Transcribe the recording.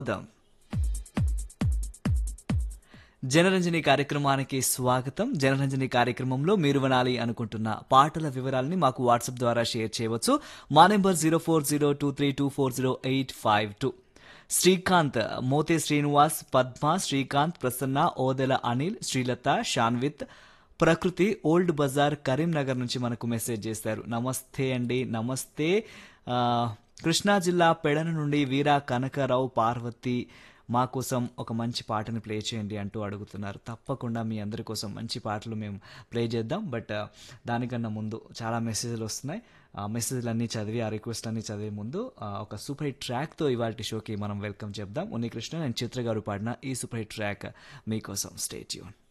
స్వాగతం జనరంజని కార్యక్రమానికి స్వాగతం జనరంజని కార్యక్రమంలో మీరు వినాలి అనుకుంటున్న పాటల వివరాలని మాకు వాట్సాప్ ద్వారా షేర్ చేయవచ్చు మా number zero four zero two three two four zero eight five two Srikanth Mothe Srinivas Padma Srikanth Prasanna Odela Anil Srilatha Shanvith Prakruthi old Bazar Karimnagar నుంచి మనకు మెసేజ్ చేశారు నమస్తే అండి నమస్తే ఆ, కృష్ణా జిల్లా పెడన నుండి వీరా కనకరావు పార్వతి మా కోసం ఒక మంచి పాటను ప్లే చేయండి అంటూ అడుగుతున్నారు తప్పకుండా మీ అందరి కోసం మంచి పాటలు మేము ప్లే చేద్దాం బట్ ఆ, దానికన్నా ముందు చాలా మెసేజ్లు వస్తున్నాయి ఆ మెసేజ్లు అన్నీ చదివి ఆ రిక్వెస్ట్ అన్ని చదివే ముందు ఆ, ఒక సూపర్ హిట్ ట్రాక్తో ఇవాళ షోకి మనం వెల్కమ్ చెప్దాం ఉన్నికృష్ణ అండ్ చిత్ర గారు పాడిన ఈ సూపర్ హిట్ ట్రాక్ మీకోసం స్టేట్ యూన్